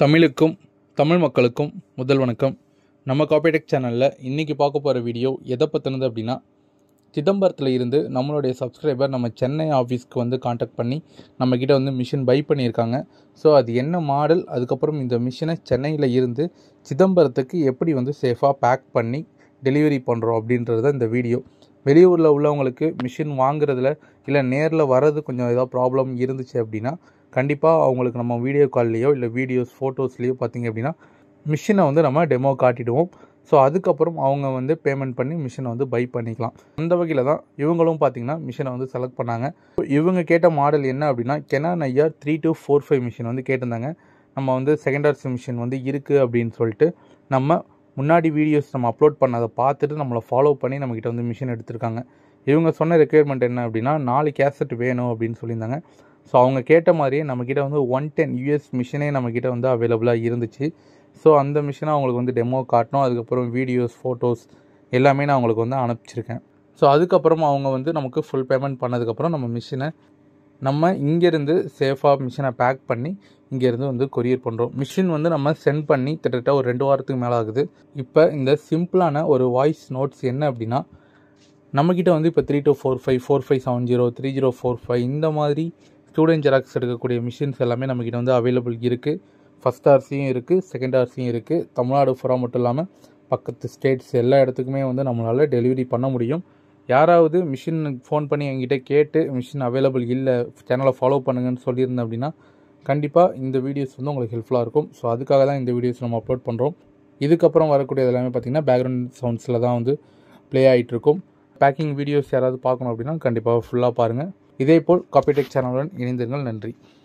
தமிழுக்கும் தமிழ் மக்களுக்கும் முதல் வணக்கம் நம்ம காப்பிடெக் சேனலில் இன்றைக்கி பார்க்க போகிற வீடியோ எதை பற்றினது அப்படின்னா சிதம்பரத்தில் இருந்து நம்மளுடைய சப்ஸ்கிரைபர் நம்ம சென்னை ஆஃபீஸ்க்கு வந்து காண்டாக்ட் பண்ணி நம்மக்கிட்ட வந்து மிஷின் பை பண்ணியிருக்காங்க ஸோ அது என்ன மாடல் அதுக்கப்புறம் இந்த மிஷினை சென்னையில் இருந்து சிதம்பரத்துக்கு எப்படி வந்து சேஃபாக பேக் பண்ணி டெலிவரி பண்ணுறோம் அப்படின்றது தான் இந்த வீடியோ வெளியூரில் உள்ளவங்களுக்கு மிஷின் வாங்குறதுல இல்லை நேரில் வர்றது கொஞ்சம் ஏதாவது ப்ராப்ளம் இருந்துச்சு அப்படின்னா கண்டிப்பாக அவங்களுக்கு நம்ம வீடியோ கால்லையோ இல்லை வீடியோஸ் ஃபோட்டோஸ்லேயோ பார்த்தீங்க அப்படின்னா மிஷினை வந்து நம்ம டெமோ காட்டிடுவோம் ஸோ அதுக்கப்புறம் அவங்க வந்து பேமெண்ட் பண்ணி மிஷினை வந்து பை பண்ணிக்கலாம் அந்த வகையில் தான் இவங்களும் பார்த்தீங்கன்னா மிஷினை வந்து செலக்ட் பண்ணாங்க இவங்க கேட்ட மாடல் என்ன அப்படின்னா Canon IR three two four five machine வந்து கேட்டிருந்தாங்க நம்ம வந்து செகண்ட் ஹார்ஸ் மிஷின் வந்து இருக்குது அப்படின்னு சொல்லிட்டு நம்ம முன்னாடி வீடியோஸ் நம்ம அப்லோட் பண்ணதை பார்த்துட்டு நம்மளை ஃபாலோ பண்ணி நம்மக்கிட்ட வந்து மிஷின் எடுத்திருக்காங்க இவங்க சொன்ன ரெக்குயர்மெண்ட் என்ன அப்படின்னா நாலு கேசட் வேணும் அப்படின்னு சொல்லியிருந்தாங்க ஸோ அவங்க கேட்ட மாதிரியே நம்மக்கிட்ட வந்து ஒன் டென் யூஎஸ் மிஷினே நம்மக்கிட்ட வந்து அவைலபிளாக இருந்துச்சு ஸோ அந்த மிஷினை அவங்களுக்கு வந்து டெமோ காட்டணும் அதுக்கப்புறம் வீடியோஸ் ஃபோட்டோஸ் எல்லாமே நான் அவங்களுக்கு வந்து அனுப்பிச்சிருக்கேன் ஸோ அதுக்கப்புறம் அவங்க வந்து நமக்கு ஃபுல் பேமெண்ட் பண்ணதுக்கப்புறம் நம்ம மிஷினை நம்ம இங்கேருந்து சேஃபாக மிஷினை பேக் பண்ணி இங்கேருந்து வந்து கொரியர் பண்ணுறோம் மிஷின் வந்து நம்ம சென்ட் பண்ணி கிட்டத்தட்ட ஒரு ரெண்டு வாரத்துக்கு மேலே ஆகுது இப்போ இந்த சிம்பிளான ஒரு வாய்ஸ் நோட்ஸ் என்ன அப்படின்னா நம்மக்கிட்ட வந்து இப்போ three two four five four five seven zero three zero four five இந்த மாதிரி ஸ்டூடெண்ட் ஜெராக்ஸ் எடுக்கக்கூடிய மிஷின்ஸ் எல்லாமே நம்மக்கிட்ட வந்து அவைலபிள் இருக்குது ஃபஸ்ட் ஆர்சியும் இருக்குது செகண்ட் ஆர்சியும் இருக்குது தமிழ்நாடு ஃபுரா மட்டும் இல்லாமல் பக்கத்து ஸ்டேட்ஸ் எல்லா இடத்துக்குமே வந்து நம்மளால் டெலிவரி பண்ண முடியும் யாராவது மிஷின் ஃபோன் பண்ணி என்கிட்ட கேட்டு மிஷின் அவைலபிள் இல்லை சேனலை ஃபாலோ பண்ணுங்கன்னு சொல்லியிருந்தேன் அப்படின்னா கண்டிப்பாக இந்த வீடியோஸ் வந்து உங்களுக்கு ஹெல்ப்ஃபுல்லாக இருக்கும் ஸோ அதுக்காக தான் இந்த வீடியோஸ் நம்ம அப்லோட் பண்ணுறோம் இதுக்கப்புறம் வரக்கூடியது எல்லாமே பார்த்திங்கன்னா பேக்ரவுண்ட் சவுண்ட்ஸில் தான் வந்து ப்ளே ஆகிட்டு இருக்கும் பேக்கிங் வீடியோஸ் யாராவது பார்க்கணும் அப்படின்னா கண்டிப்பாக ஃபுல்லாக பாருங்கள் இதேபோல் காப்பிடெக் சேனலுடன் இணைந்திருங்கள் நன்றி